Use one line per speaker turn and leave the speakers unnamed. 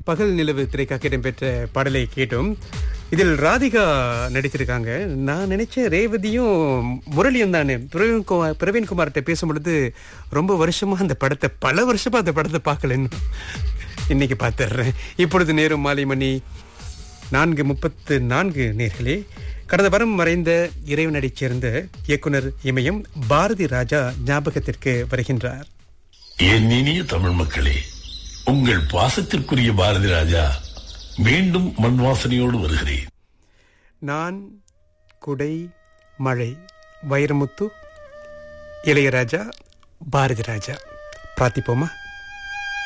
பகல் நிலவு திரைக்காக இடம்பெற்ற பாடலை கேட்டோம் இதில் ராதிகா நடித்திருக்காங்க நான் நினைச்சேன் ரேவதியும் முரளியும் தானே பிரவீன்குமார் பிரவீன்குமார்கிட்ட பேசும்பொழுது ரொம்ப வருஷமா அந்த படத்தை பல வருஷமா அந்த படத்தை பார்க்கலன்னு இன்னைக்கு பார்த்துடுறேன் இப்பொழுது நேரம் மாலை மணி நான்கு முப்பத்து நான்கு நேர்களே கடந்த வாரம் மறைந்த இறைவனடிச் சேர்ந்த இயக்குனர் இமயம் பாரதி ராஜா ஞாபகத்திற்கு வருகின்றார்
என் இனிய தமிழ் மக்களே உங்கள் பாசத்திற்குரிய பாரதி ராஜா மீண்டும் மண் வாசனையோடு வருகிறேன்
நான் குடை மழை வைரமுத்து இளையராஜா பாரதி ராஜா பிரார்த்திப்போமா